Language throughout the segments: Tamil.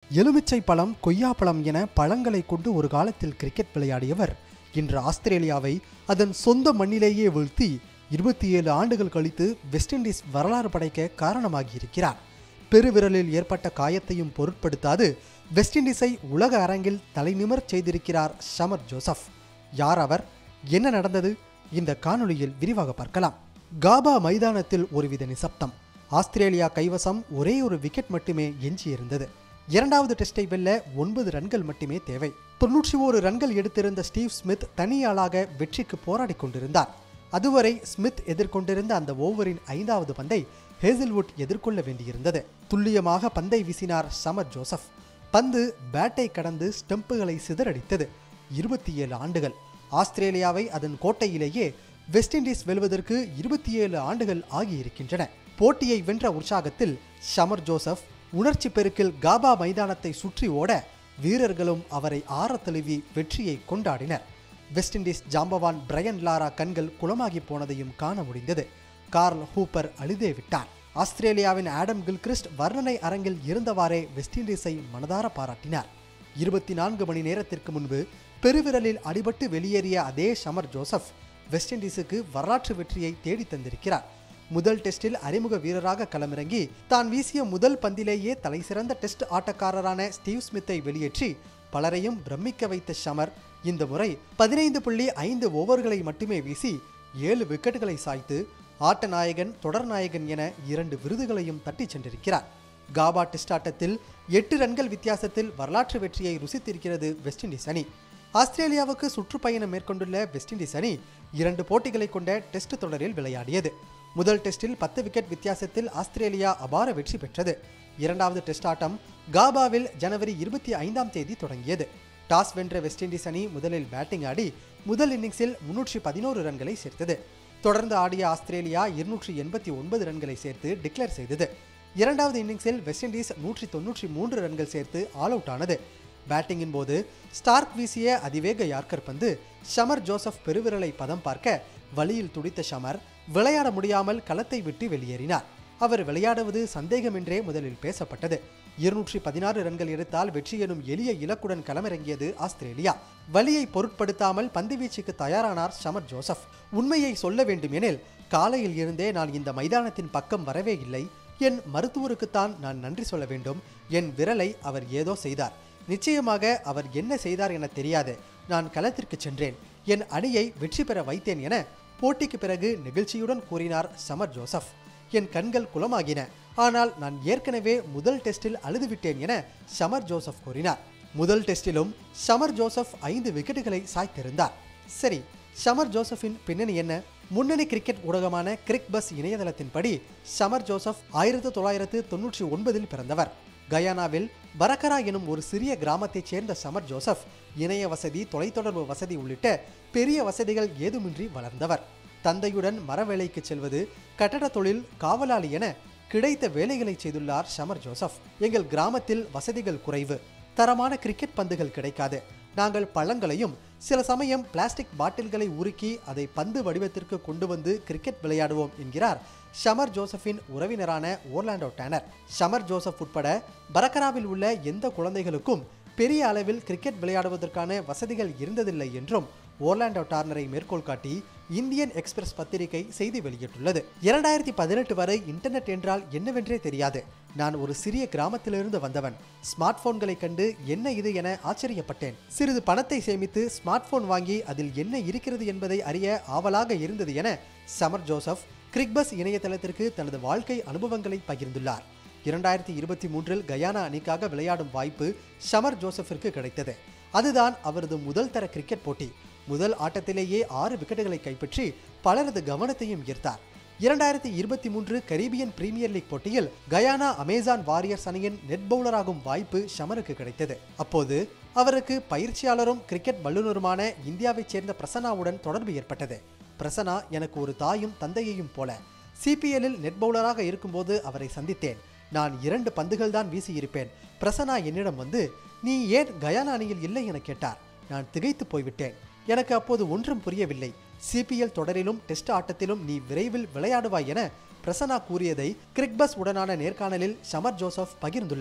எலுமிச்சை பழம் கொய்யாப்பழம் என பழங்களை கொண்டு ஒரு காலத்தில் கிரிக்கெட் விளையாடியவர் இன்று ஆஸ்திரேலியாவை அதன் சொந்த மண்ணிலேயே வீழ்த்தி இருபத்தி ஏழு ஆண்டுகள் கழித்து வெஸ்ட் இண்டீஸ் வரலாறு படைக்க காரணமாகியிருக்கிறார் பெருவிரலில் ஏற்பட்ட காயத்தையும் பொருட்படுத்தாது வெஸ்ட் இண்டீஸை உலக அரங்கில் தலைநிமிரச் செய்திருக்கிறார் ஷமர் ஜோசப் யார் அவர் என்ன நடந்தது இந்த காணொளியில் விரிவாக பார்க்கலாம் காபா மைதானத்தில் ஒருவித நிசப்தம் ஆஸ்திரேலியா கைவசம் ஒரே ஒரு விக்கெட் மட்டுமே எஞ்சியிருந்தது இரண்டாவது டெஸ்டை வெல்ல ஒன்பது ரன்கள் மட்டுமே தேவை தொன்னூற்றி ஓரு ரன்கள் எடுத்திருந்த ஸ்டீவ் ஸ்மித் தனியாளாக வெற்றிக்கு போராடி கொண்டிருந்தார் அதுவரை ஸ்மித் எதிர்கொண்டிருந்த அந்த ஓவரின் ஐந்தாவது பந்தை ஹேசில்வுட் எதிர்கொள்ள வேண்டியிருந்தது துல்லியமாக பந்தை வீசினார் சமர் ஜோசப் பந்து பேட்டை கடந்து ஸ்டம்புகளை சிதறடித்தது இருபத்தி ஏழு ஆண்டுகள் ஆஸ்திரேலியாவை அதன் கோட்டையிலேயே வெஸ்ட் இண்டீஸ் வெல்வதற்கு இருபத்தி ஏழு ஆண்டுகள் ஆகியிருக்கின்றன போட்டியை வென்ற உற்சாகத்தில் ஷமர் ஜோசப் உணர்ச்சி பெருக்கில் காபா மைதானத்தை சுற்றி ஓட வீரர்களும் அவரை ஆற தழுவி வெற்றியை கொண்டாடினர் வெஸ்ட் இண்டீஸ் ஜாம்பவான் பிரையன் லாரா கண்கள் குளமாகி போனதையும் காண முடிந்தது கார்ல் ஹூப்பர் அழுதே விட்டார் ஆஸ்திரேலியாவின் ஆடம் கில்கிறிஸ்ட் வர்ணனை அரங்கில் இருந்தவாறே வெஸ்ட் இண்டீஸை மனதார பாராட்டினார் இருபத்தி நான்கு மணி நேரத்திற்கு முன்பு பெருவிரலில் அடிபட்டு வெளியேறிய அதே ஷமர் ஜோசப் வெஸ்ட் இண்டீஸுக்கு வரலாற்று வெற்றியை தேடி தந்திருக்கிறார் முதல் டெஸ்டில் அறிமுக வீரராக களமிறங்கி தான் வீசிய முதல் பந்திலேயே தலைசிறந்த டெஸ்ட் ஆட்டக்காரரான ஸ்டீவ் ஸ்மித்தை வெளியேற்றி பலரையும் பிரமிக்க வைத்த ஷமர் இந்த முறை பதினைந்து புள்ளி ஐந்து ஓவர்களை மட்டுமே வீசி ஏழு விக்கெட்டுகளை சாய்த்து ஆட்ட நாயகன் தொடர் நாயகன் என இரண்டு விருதுகளையும் தட்டிச் சென்றிருக்கிறார் காபா டெஸ்ட் ஆட்டத்தில் எட்டு ரன்கள் வித்தியாசத்தில் வரலாற்று வெற்றியை ருசித்திருக்கிறது வெஸ்ட் இண்டீஸ் அணி ஆஸ்திரேலியாவுக்கு சுற்றுப்பயணம் மேற்கொண்டுள்ள வெஸ்ட் இண்டீஸ் அணி இரண்டு போட்டிகளை கொண்ட டெஸ்ட் தொடரில் விளையாடியது முதல் டெஸ்டில் பத்து விக்கெட் வித்தியாசத்தில் ஆஸ்திரேலியா அபார வெற்றி பெற்றது இரண்டாவது டெஸ்ட் ஆட்டம் காபாவில் ஜனவரி இருபத்தி ஐந்தாம் தேதி தொடங்கியது டாஸ் வென்ற வெஸ்ட் இண்டீஸ் அணி முதலில் பேட்டிங் ஆடி முதல் இன்னிங்ஸில் முன்னூற்றி பதினோரு ரன்களை சேர்த்தது தொடர்ந்து ஆடிய ஆஸ்திரேலியா இருநூற்றி எண்பத்தி ஒன்பது ரன்களை சேர்த்து டிக்ளேர் செய்தது இரண்டாவது இன்னிங்ஸில் வெஸ்ட் இண்டீஸ் நூற்றி தொன்னூற்றி மூன்று ரன்கள் சேர்த்து ஆல் அவுட் ஆனது பேட்டிங்கின் போது ஸ்டார்க் வீசிய அதிவேக யார்கர் பந்து ஷமர் ஜோசப் பெருவிரலை பதம் பார்க்க வழியில் துடித்த ஷமர் விளையாட முடியாமல் களத்தை விட்டு வெளியேறினார் அவர் விளையாடுவது சந்தேகமின்றே முதலில் பேசப்பட்டது இருநூற்றி பதினாறு ரன்கள் எடுத்தால் வெற்றி எனும் எளிய இலக்குடன் களமிறங்கியது ஆஸ்திரேலியா வலியை பொருட்படுத்தாமல் பந்துவீச்சுக்கு தயாரானார் ஷமர் ஜோசப் உண்மையை சொல்ல வேண்டுமெனில் காலையில் இருந்தே நான் இந்த மைதானத்தின் பக்கம் வரவே இல்லை என் மருத்துவருக்குத்தான் நான் நன்றி சொல்ல வேண்டும் என் விரலை அவர் ஏதோ செய்தார் நிச்சயமாக அவர் என்ன செய்தார் என தெரியாது நான் களத்திற்கு சென்றேன் என் அணியை வெற்றி பெற வைத்தேன் என போட்டிக்கு பிறகு நெகிழ்ச்சியுடன் கூறினார் சமர் ஜோசப் என் கண்கள் குளமாகின ஆனால் நான் ஏற்கனவே முதல் டெஸ்டில் அழுதுவிட்டேன் என சமர் ஜோசப் கூறினார் முதல் டெஸ்டிலும் சமர் ஜோசப் ஐந்து விக்கெட்டுகளை சாய்த்திருந்தார் சரி ஷமர் ஜோசப்பின் பின்னணி என்ன முன்னணி கிரிக்கெட் ஊடகமான கிரிக் பஸ் இணையதளத்தின்படி ஷமர் ஜோசப் ஆயிரத்து தொள்ளாயிரத்து தொன்னூற்றி ஒன்பதில் பிறந்தவர் கயானாவில் பரக்கரா எனும் ஒரு சிறிய கிராமத்தைச் சேர்ந்த சமர் ஜோசப் இணைய வசதி தொலைத்தொடர்பு வசதி உள்ளிட்ட பெரிய வசதிகள் ஏதுமின்றி வளர்ந்தவர் தந்தையுடன் மரவேலைக்கு செல்வது கட்டட தொழில் காவலாளி என கிடைத்த வேலைகளை செய்துள்ளார் ஷமர் ஜோசப் எங்கள் கிராமத்தில் வசதிகள் குறைவு தரமான கிரிக்கெட் பந்துகள் கிடைக்காது நாங்கள் பழங்களையும் சில சமயம் பிளாஸ்டிக் பாட்டில்களை உருக்கி அதை பந்து வடிவத்திற்கு கொண்டு வந்து கிரிக்கெட் விளையாடுவோம் என்கிறார் ஷமர் ஜோசப்பின் உறவினரான ஓர்லாண்டோ டேனர் ஷமர் ஜோசப் உட்பட பரக்கராவில் உள்ள எந்த குழந்தைகளுக்கும் பெரிய அளவில் கிரிக்கெட் விளையாடுவதற்கான வசதிகள் இருந்ததில்லை என்றும் ஓர்லாண்டோ டார்னரை மேற்கோள் காட்டி இந்தியன் எக்ஸ்பிரஸ் பத்திரிகை செய்தி வெளியிட்டுள்ளது இரண்டாயிரத்தி பதினெட்டு வரை இன்டர்நெட் என்றால் என்னவென்றே தெரியாது நான் ஒரு சிறிய கிராமத்திலிருந்து வந்தவன் ஸ்மார்ட் போன்களை கண்டு என்ன இது என ஆச்சரியப்பட்டேன் சிறிது பணத்தை சேமித்து ஸ்மார்ட் போன் வாங்கி அதில் என்ன இருக்கிறது என்பதை அறிய ஆவலாக இருந்தது என சமர் ஜோசப் கிரிக்பஸ் இணையதளத்திற்கு தனது வாழ்க்கை அனுபவங்களை பகிர்ந்துள்ளார் இரண்டாயிரத்தி இருபத்தி மூன்றில் கயானா அணிக்காக விளையாடும் வாய்ப்பு ஷமர் ஜோசப்பிற்கு கிடைத்தது அதுதான் அவரது முதல் தர கிரிக்கெட் போட்டி முதல் ஆட்டத்திலேயே ஆறு விக்கெட்டுகளை கைப்பற்றி பலரது கவனத்தையும் ஈர்த்தார் இரண்டாயிரத்தி இருபத்தி மூன்று கரீபியன் பிரீமியர் லீக் போட்டியில் கயானா அமேசான் வாரியர்ஸ் அணியின் நெட் பவுலராகும் வாய்ப்பு ஷமருக்கு கிடைத்தது அப்போது அவருக்கு பயிற்சியாளரும் கிரிக்கெட் வல்லுநருமான இந்தியாவைச் சேர்ந்த பிரசன்னாவுடன் தொடர்பு ஏற்பட்டது பிரசன்னா எனக்கு ஒரு தாயும் தந்தையையும் போல சிபிஎல்லில் நெட் பவுலராக இருக்கும்போது அவரை சந்தித்தேன் நான் இரண்டு பந்துகள் தான் வீசியிருப்பேன் பிரசன்னா என்னிடம் வந்து நீ ஏன் கயானா அணியில் இல்லை என கேட்டார் நான் திகைத்து போய்விட்டேன் எனக்கு அப்போது ஒன்றும் புரியவில்லை சிபிஎல் தொடரிலும் டெஸ்ட் ஆட்டத்திலும் நீ விரைவில் விளையாடுவாய் என பிரசன்னா கூறியதை கிரிக்பஸ் உடனான நேர்காணலில் ஷமர் ஜோசப் பகிர்ந்துள்ளார்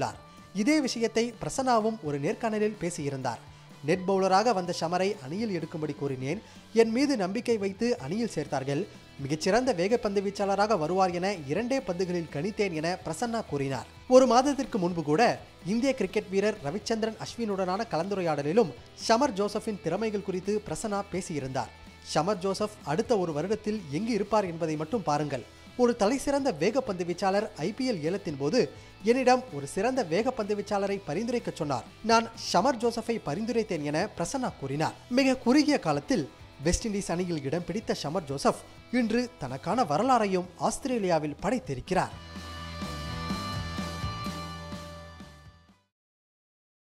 இதே விஷயத்தை பிரசன்னாவும் ஒரு நேர்காணலில் பேசியிருந்தார் நெட் பவுலராக வந்த ஷமரை அணியில் எடுக்கும்படி கூறினேன் என் மீது நம்பிக்கை வைத்து அணியில் சேர்த்தார்கள் மிகச்சிறந்த வேகப்பந்து வீச்சாளராக வருவார் என இரண்டே பந்துகளில் கணித்தேன் என பிரசன்னா கூறினார் ஒரு மாதத்திற்கு முன்பு கூட இந்திய கிரிக்கெட் வீரர் ரவிச்சந்திரன் அஸ்வினுடனான கலந்துரையாடலிலும் ஷமர் ஜோசப்பின் திறமைகள் குறித்து பிரசன்னா பேசியிருந்தார் ஷமர் ஜோசப் அடுத்த ஒரு வருடத்தில் எங்கு இருப்பார் என்பதை மட்டும் பாருங்கள் ஒரு தலைசிறந்த வேகப்பந்து வீச்சாளர் ஐபிஎல் ஏலத்தின் போது என்னிடம் ஒரு சிறந்த வேகப்பந்து வீச்சாளரை பரிந்துரைக்க சொன்னார் நான் ஷமர் ஜோசப்பை பரிந்துரைத்தேன் என பிரசன்னா கூறினார் மிக குறுகிய காலத்தில் வெஸ்ட் இண்டீஸ் அணியில் இடம் பிடித்த ஷமர் ஜோசப் இன்று தனக்கான வரலாறையும் ஆஸ்திரேலியாவில் படைத்திருக்கிறார்